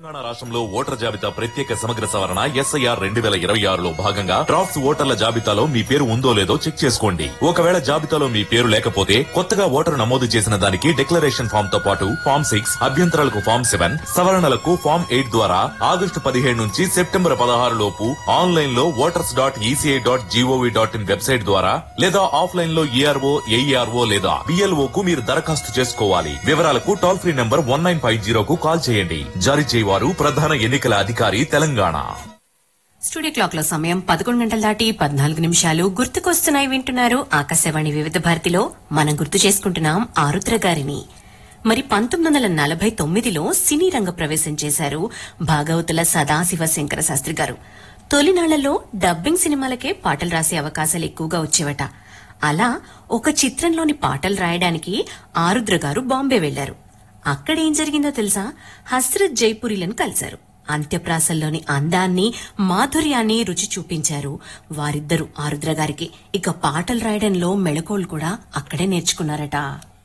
తెలంగాణ రాష్ట్రంలో ఓటర్ జాబితా ప్రత్యేక సమగ్ర సవరణ ఎస్ఐఆర్ రెండు వేల ఇరవై ఆరులో భాగంగా డ్రాఫ్ట్స్ ఓటర్ల జాబితాలో మీ పేరు ఉందో లేదో చెక్ చేసుకోండి ఒకవేళ జాబితాలో మీ పేరు లేకపోతే కొత్తగా ఓటరు నమోదు చేసిన దానికి డిక్లరేషన్ ఫామ్ తో పాటు ఫామ్ సిక్స్ అభ్యంతరాలకు ఫామ్ సెవెన్ సవరణలకు ఫామ్ ఎయిట్ ద్వారా ఆగస్టు పదిహేడు నుంచి సెప్టెంబర్ పదహారు లోపు ఆన్లైన్ లో voters dot ECI dot GOV dot in website ద్వారా లేదా ఆఫ్లైన్ లో ఈఆర్ఓ ఏఈఆర్ఓ లేదా బిఎల్ఓ కు మీరు దరఖాస్తు చేసుకోవాలి వివరాలకు toll free number one nine five జీరోకు కాల్ చేయండి జారీ చేయవారు ప్రధాన ఎన్నికల అధికారి తెలంగాణ స్టూడియో క్లాక్ లో సమయం పదకొండు గంటల దాటి పద్నాలుగు నిమిషాలు గుర్తుకొస్తున్నాయి వింటున్నారు ఆకాశవాణి వివిధ భారతిలో మనం గుర్తు చేసుకుంటున్నాం ఆరుద్ర గారిని మరి పంతొమ్మిది వందల నలభై తొమ్మిదిలో సినీ రంగ ప్రవేశం చేశారు భాగవతుల సదాశివ శంకర శాస్త్రి గారు తొలినాళ్లలో డబ్బింగ్ సినిమాలకే పాటలు రాసే అవకాశాలు ఎక్కువగా వచ్చేవట అలా ఒక చిత్రంలోని పాటలు రాయడానికి ఆరుద్ర గారు బాంబే వెళ్లారు అక్కడేం జరిగిందో తెలుసా హస్రత్ జైపురిలను కలిశారు అంత్యప్రాసల్లోని అందాన్ని మాధుర్యాన్ని రుచి చూపించారు వారిద్దరూ ఆరుద్ర గారికి ఇక పాటలు రాయడంలో మెళకువలు కూడా అక్కడే నేర్చుకున్నారట